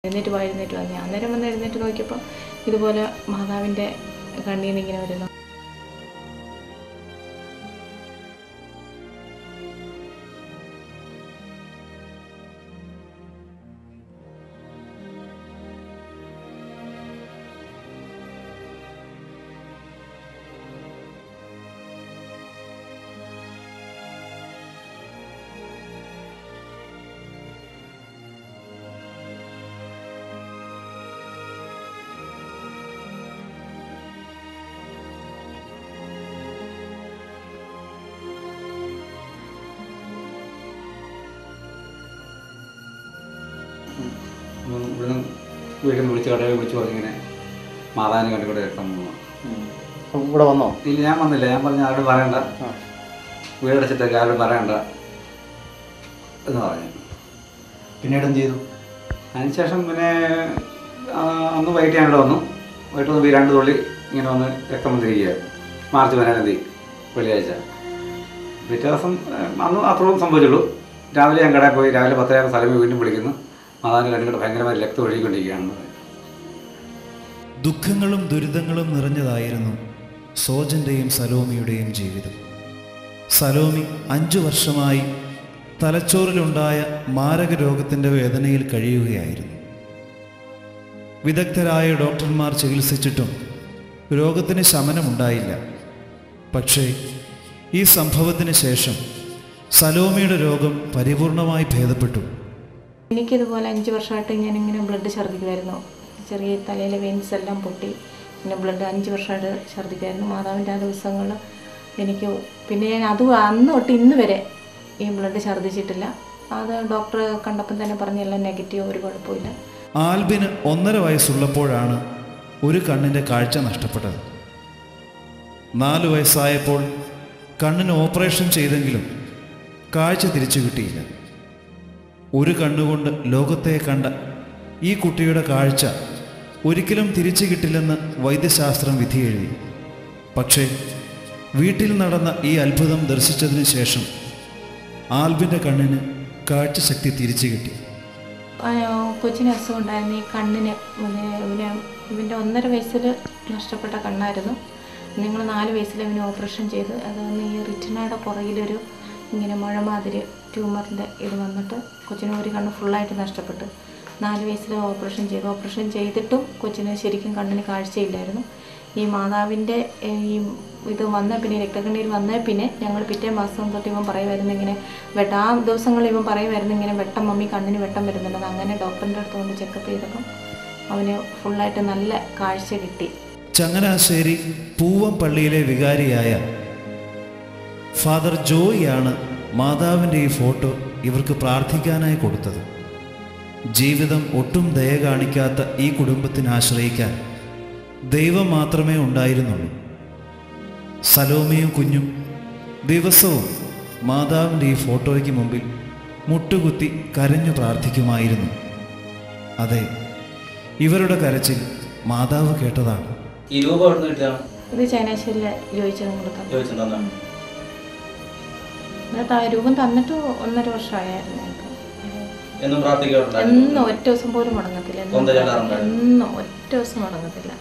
എഴുന്നേറ്റ് പോയി എഴുന്നേറ്റ് വന്നു ഞാൻ അന്നേരം വന്ന് എഴുന്നേറ്റ് നോക്കിയപ്പോൾ ഇതുപോലെ മാതാവിൻ്റെ കണ്ണിൽ നിന്ന് ഇങ്ങനെ വരുന്നു ഉം, ഇവിടുന്ന് വീട്ടിൽ നിന്ന് വിളിച്ച് കടയിൽ വിളിച്ച് പറഞ്ഞിങ്ങനെ മാതാവിനെ കണ്ടുകൂടെ രക്തം വന്നു അപ്പം ഇവിടെ വന്നോ ഇല്ല ഞാൻ വന്നില്ല ഞാൻ പറഞ്ഞ ആരോട് പറയണ്ട ആ. വീടടച്ചിട്ടൊക്കെ ആരോട് പറയണ്ട എന്ന് പറഞ്ഞു പിന്നീട് എന്ത് ചെയ്തു അതിനുശേഷം പിന്നെ ആ, അന്ന് വൈകിട്ട് ഞാൻ ഇവിടെ വന്നു വൈകിട്ട് വന്ന് രണ്ട് തുള്ളി ഇങ്ങനെ വന്ന് രക്തം വന്നിരിക്കുകയായിരുന്നു മാർച്ച് പതിനേഴാം തീയതി വെള്ളിയാഴ്ച പിറ്റേ ദിവസം ഏ, അന്ന് അത്രയും സംഭവിച്ചുള്ളൂ രാവിലെ ഞാൻ കടയിൽ പോയി രാവിലെ പത്തരയാകുമ്പോൾ സ്ഥലം വീണ്ടും വിളിക്കുന്നു മാതാവിൻ്റെ കണ്ണുകൊണ്ട് ഭയങ്കരമായി രക്തം ഒഴുകിക്കൊണ്ടിരിക്കുകയാണെന്ന് പറഞ്ഞു. ദുഃഖങ്ങളും ദുരിതങ്ങളും നിറഞ്ഞതായിരുന്നു സോജൻ്റെയും സലോമിയുടെയും ജീവിതം സലോമി അഞ്ചു വർഷമായി തലച്ചോറിലുണ്ടായ മാരക രോഗത്തിൻ്റെ വേദനയിൽ കഴിയുകയായിരുന്നു വിദഗ്ധരായ ഡോക്ടർമാർ ചികിത്സിച്ചിട്ടും രോഗത്തിന് ശമനമുണ്ടായില്ല പക്ഷേ ഈ സംഭവത്തിന് ശേഷം സലോമിയുടെ രോഗം പരിപൂർണമായി ഭേദപ്പെട്ടു എനിക്കിതുപോലെ അഞ്ച് വർഷമായിട്ട് ഞാനിങ്ങനെ ബ്ലഡ് ഛർദ്ദിക്കുമായിരുന്നു ചെറിയ തലയിലെ വെയിൻസ് എല്ലാം പൊട്ടി പിന്നെ ബ്ലഡ് അഞ്ച് വർഷമായിട്ട് ഛർദ്ദിക്കുമായിരുന്നു മാതാവിൻ്റെ ആ ദിവസങ്ങളിൽ എനിക്ക് പിന്നെ ഞാൻ അത് അന്ന് തൊട്ട് ഇന്ന് വരെ ഈ ബ്ലഡ് ഛർദ്ദിച്ചിട്ടില്ല അത് ഡോക്ടർ കണ്ടപ്പം തന്നെ പറഞ്ഞെല്ലാം നെഗറ്റീവ് ഒരു കുഴപ്പമില്ല ആൽബിന് ഒന്നര വയസ്സുള്ളപ്പോഴാണ് ഒരു കണ്ണിൻ്റെ കാഴ്ച നഷ്ടപ്പെട്ടത് നാല് വയസ്സായപ്പോൾ കണ്ണിന് ഓപ്പറേഷൻ ചെയ്തെങ്കിലും കാഴ്ച തിരിച്ചു കിട്ടിയില്ല ഒരു കണ്ണുകൊണ്ട് ലോകത്തെ കണ്ട ഈ കുട്ടിയുടെ കാഴ്ച ഒരിക്കലും തിരിച്ചു കിട്ടില്ലെന്ന് വൈദ്യശാസ്ത്രം വിധിയെഴുതി പക്ഷേ വീട്ടിൽ നടന്ന ഈ അത്ഭുതം ദർശിച്ചതിന് ശേഷം ആൽബിൻ്റെ കണ്ണിന് കാഴ്ചശക്തി തിരിച്ചു കിട്ടി ആ, കൊച്ചിന് അസുഖം ഉണ്ടായിരുന്നു ഈ കണ്ണിന് പിന്നെ ഇവന് ഇവൻ്റെ ഒന്നര വയസ്സിൽ നഷ്ടപ്പെട്ട കണ്ണായിരുന്നു ഞങ്ങൾ നാല് വയസ്സിൽ ഇവന് ഓപ്പറേഷൻ ചെയ്ത് അതൊന്ന് ഈ റിറ്റിനയുടെ പുറകിലൊരു ഇങ്ങനെ മുഴ മാതിരി ട്യൂമറിൻ്റെ ഇത് വന്നിട്ട് കൊച്ചിന് ഒരു കണ്ണ് ഫുള്ളായിട്ട് നഷ്ടപ്പെട്ടു നാല് വയസ്സിൽ ഓപ്പറേഷൻ ചെയ്തു ഓപ്പറേഷൻ ചെയ്തിട്ടും കൊച്ചിന് ശരിക്കും കണ്ണിന് കാഴ്ചയില്ലായിരുന്നു ഈ മാതാവിൻ്റെ ഏഹ്, ഈ ഇത് വന്ന പിന്നെ രക്തക്കണ്ണീർ വന്ന പിന്നെ ഞങ്ങൾ പിറ്റേ മാസം തൊട്ട് ഇവൻ പറയുമായിരുന്നു ഇങ്ങനെ വെട്ട ആ ദിവസങ്ങളിൽ ഇവൻ പറയുമായിരുന്നു ഇങ്ങനെ വെട്ടം മമ്മി കണ്ണിന് വെട്ടം വരുന്നുണ്ടെന്ന് അങ്ങനെ ഡോക്ടറിൻ്റെ അടുത്ത് കൊണ്ട് ചെക്കപ്പ് ചെയ്തപ്പം അവന് ഫുള്ളായിട്ട് നല്ല കാഴ്ച കിട്ടി ചങ്ങനാശ്ശേരി പൂവം പള്ളിയിലെ വികാരിയായ ഫാദർ ജോയിയാണ് മാതാവിൻ്റെ ഈ ഫോട്ടോ ഇവർക്ക് പ്രാർത്ഥിക്കാനായി കൊടുത്തത് ജീവിതം ഒട്ടും ദയ കാണിക്കാത്ത ഈ കുടുംബത്തിന് ആശ്രയിക്കാൻ ദൈവം മാത്രമേ ഉണ്ടായിരുന്നുള്ളൂ സലോമിയും കുഞ്ഞും ദിവസവും മാതാവിൻ്റെ ഈ ഫോട്ടോയ്ക്ക് മുമ്പിൽ മുട്ടുകുത്തി കരഞ്ഞു പ്രാർത്ഥിക്കുമായിരുന്നു അതെ ഇവരുടെ കരച്ചിൽ മാതാവ് കേട്ടതാണ് ഈ രൂപം എവിടെ നിന്ന് കിട്ടിയതാണ് ഇത് ചൈനാശ്ശേരിയിൽ ചോദിച്ചതും കൊടുക്കാം ചോദിച്ചിട്ടുണ്ടെന്നാണ് എന്നിട്ട് ആ രൂപം തന്നിട്ട് ഒന്നര വർഷമായിരുന്നു ഞങ്ങൾക്ക് എന്നും പ്രാർത്ഥിക്കാറുണ്ടായിരുന്നു എന്നും ഒറ്റ ദിവസം പോലും മുടങ്ങത്തില്ല എന്നും കൊന്ത ചൊല്ലാറുണ്ടായിരുന്നു. എന്നും ഒറ്റ ദിവസം മുടങ്ങത്തില്ല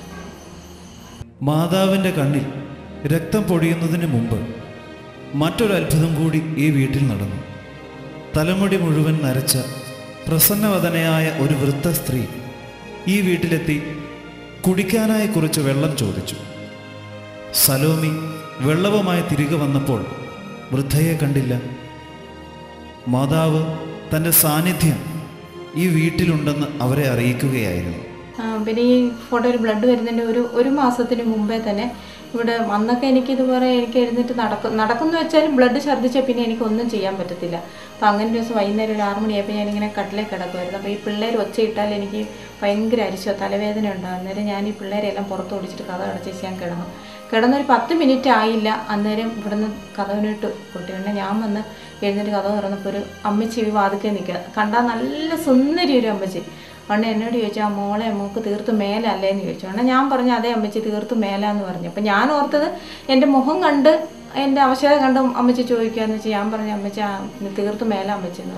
മാതാവിൻ്റെ കണ്ണിൽ രക്തം പൊടിയുന്നതിന് മുമ്പ് മറ്റൊരു അത്ഭുതം കൂടി ഈ വീട്ടിൽ നടന്നു തലമുടി മുഴുവൻ നരച്ച പ്രസന്നവദനയായ ഒരു വൃദ്ധ സ്ത്രീ ഈ വീട്ടിലെത്തി കുടിക്കാനായി കുറച്ച് വെള്ളം ചോദിച്ചു സലോമി വെള്ളവുമായി തിരികെ വന്നപ്പോൾ വൃദ്ധയെ കണ്ടില്ല മാതാവ് തൻ്റെ സാന്നിധ്യം ഈ വീട്ടിലുണ്ടെന്ന് അവരെ അറിയിക്കുകയായിരുന്നു ആ, പിന്നെ ഈ ഫോട്ടോയിൽ ബ്ലഡ് വരുന്നതിൻ്റെ ഒരു ഒരു മാസത്തിന് മുമ്പേ തന്നെ ഇവിടെ അന്നൊക്കെ എനിക്ക് ഇതുപോലെ എനിക്ക് എഴുന്നേറ്റ് നടക്കും നടക്കുന്നു വെച്ചാലും ബ്ലഡ് ഛർദ്ദിച്ചാൽ പിന്നെ എനിക്ക് ഒന്നും ചെയ്യാൻ പറ്റത്തില്ല അപ്പം അങ്ങനെ ഒരു ദിവസം വൈകുന്നേരം ഒരു ആറ് മണിയായപ്പോൾ ഞാനിങ്ങനെ കട്ടിലേ കിടക്കുമായിരുന്നു അപ്പോൾ ഈ പിള്ളേർ ഒച്ചയിട്ടാൽ എനിക്ക് ഭയങ്കര അരിശോ തലവേദന ഉണ്ടാകും അന്നേരം ഞാൻ ഈ പിള്ളേരെല്ലാം പുറത്ത് ഓടിച്ചിട്ട് കഥ അടച്ചേച്ച് ഞാൻ കിടന്നു കിടന്നൊരു പത്ത് മിനിറ്റ് ആയില്ല അന്നേരം ഇവിടുന്ന് കഥവിനിട്ട് കൊട്ടിയുണ്ട് ഞാൻ വന്ന് എഴുന്നേറ്റ് കഥ തുറന്നപ്പോൾ ഒരു അമ്മച്ചി ഈ വാതിക്കെ നിൽക്കുക കണ്ടാൽ നല്ല സുന്ദരി ഒരു അമ്മച്ചി പണ്ട് എന്നോട് ചോദിച്ചു ആ മോളെ മോക്ക് തീർത്ത് മേലല്ലേന്ന് ചോദിച്ചു കാരണം ഞാൻ പറഞ്ഞു അതേ അമ്മച്ചി തീർത്ത് മേലാന്ന് പറഞ്ഞു അപ്പം ഞാൻ ഓർത്തത് എൻ്റെ മുഖം കണ്ട് എൻ്റെ അവശത കണ്ട് അമ്മച്ചി ചോദിക്കാന്ന് വെച്ചാൽ ഞാൻ പറഞ്ഞു അമ്മച്ചി ആ തീർത്ത് മേല അമ്മച്ചി എന്ന് പറഞ്ഞു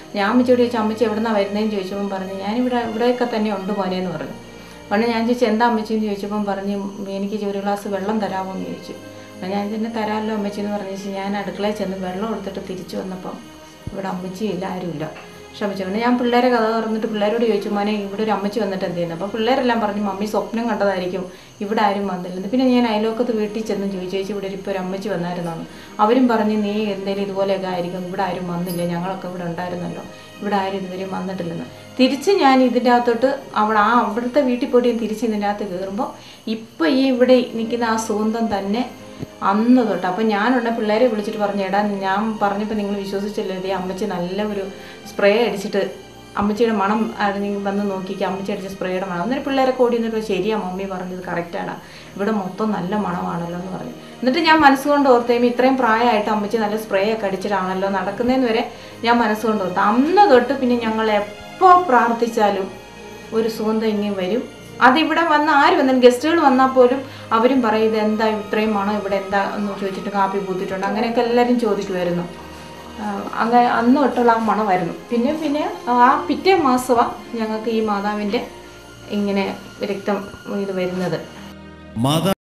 ഞാൻ അമ്മച്ചിയോട് ചോദിച്ചു അമ്മച്ചി എവിടെ നിന്നാണ് വരുന്നതെന്ന് ചോദിച്ചപ്പം പറഞ്ഞു ഞാനിവിടെ ഇവിടെയൊക്കെ തന്നെ ഉണ്ട് മോനെ എന്ന് പറഞ്ഞു പണ്ട് ഞാൻ ചോദിച്ചു എന്താ അമ്മച്ചിന്ന് ചോദിച്ചപ്പം പറഞ്ഞു എനിക്ക് ഒരു ഗ്ലാസ് വെള്ളം തരാമോ എന്ന് ചോദിച്ചു അപ്പോൾ ഞാൻ തന്നെ തരാമല്ലോ അമ്മച്ചി എന്ന് പറഞ്ഞു വെച്ചാൽ ഞാൻ അടുക്കളയിൽ ചെന്ന് വെള്ളം എടുത്തിട്ട് തിരിച്ചു വന്നപ്പം ഇവിടെ അമ്മച്ചിയില്ല ആരുമില്ല ക്ഷമിച്ചു പിന്നെ ഞാൻ പിള്ളേരെ കഥ തുറന്നിട്ട് പിള്ളേരോട് ചോദിച്ചു മോനെ ഇവിടെ ഒരു അമ്മച്ചി വന്നിട്ട് എന്ത് ചെയ്യുന്നു അപ്പോൾ പിള്ളേരെല്ലാം പറഞ്ഞു മമ്മി സ്വപ്നം കണ്ടതായിരിക്കും ഇവിടെ ആരും വന്നില്ലെന്ന് പിന്നെ ഞാൻ അയലോക്കത്ത് വീട്ടിൽ ചെന്ന് ചോദിച്ചു ചേച്ചി ഇവിടെ ഇപ്പോൾ ഒരു അമ്മച്ചി വന്നായിരുന്നാണ് അവരും പറഞ്ഞു നീ എന്തെങ്കിലും ഇതുപോലെയൊക്കെ ആയിരിക്കും ഇവിടെ ആരും വന്നില്ല ഞങ്ങളൊക്കെ ഇവിടെ ഉണ്ടായിരുന്നല്ലോ ഇവിടെ ആരും ഇതുവരെയും വന്നിട്ടില്ലെന്ന് തിരിച്ച് ഞാൻ ഇതിൻ്റെ അകത്തോട്ട് അവിടെ ആ അവിടുത്തെ വീട്ടിൽ പോയിട്ട് ഞാൻ തിരിച്ച് ഇതിൻ്റെ അകത്ത് കയറുമ്പോൾ ഇപ്പോൾ ഈ ഇവിടെ നിൽക്കുന്ന ആ സുഗന്ധം തന്നെ അന്ന് തൊട്ട് അപ്പം ഞാനുണ്ട് പിള്ളേരെ വിളിച്ചിട്ട് പറഞ്ഞു എടാ ഞാൻ പറഞ്ഞപ്പോൾ നിങ്ങൾ വിശ്വസിച്ചില്ലേ ദേ അമ്മച്ചി നല്ല ഒരു സ്പ്രേ അടിച്ചിട്ട് അമ്മച്ചിയുടെ മണം ആരെങ്കിലും വന്ന് നോക്കിക്കുക അമ്മച്ചി അടിച്ച സ്പ്രേയുടെ മണം അന്നേരം പിള്ളേരൊക്കെ ഓടി നിന്നിട്ട് ശരിയാ മമ്മി പറഞ്ഞത് കറക്റ്റാണ് ഇവിടെ മൊത്തം നല്ല മണമാണല്ലോ എന്ന് പറഞ്ഞു എന്നിട്ട് ഞാൻ മനസ്സുകൊണ്ട് ഓർത്തേമി ഇത്രയും പ്രായമായിട്ട് അമ്മച്ചി നല്ല സ്പ്രേ ഒക്കെ അടിച്ചിട്ടാണല്ലോ നടക്കുന്നതെന്ന് വരെ ഞാൻ മനസ്സുകൊണ്ട് ഓർത്തു അന്ന് തൊട്ട് പിന്നെ ഞങ്ങൾ എപ്പോൾ പ്രാർത്ഥിച്ചാലും ഒരു സുഗന്ധം ഇങ്ങനെ വരും അതിവിടെ വന്ന് ആര് വന്നാലും ഗസ്റ്റുകൾ വന്നാൽ പോലും അവരും പറയും ഇത് എന്താ ഇത്രയും മണം ഇവിടെ എന്താ എന്ന് ചോദിച്ചിട്ട് കാപ്പി പൂത്തിട്ടുണ്ട് അങ്ങനെയൊക്കെ എല്ലാവരും ചോദിക്കുമായിരുന്നു ആ, അങ്ങനെ അന്ന് തൊട്ടുള്ള ആ മണമായിരുന്നു പിന്നെ പിന്നെ ആ പിറ്റേ മാസമാണ് ഞങ്ങൾക്ക് ഈ മാതാവിൻ്റെ ഇങ്ങനെ രക്തം ഇത് വരുന്നത് മാതാ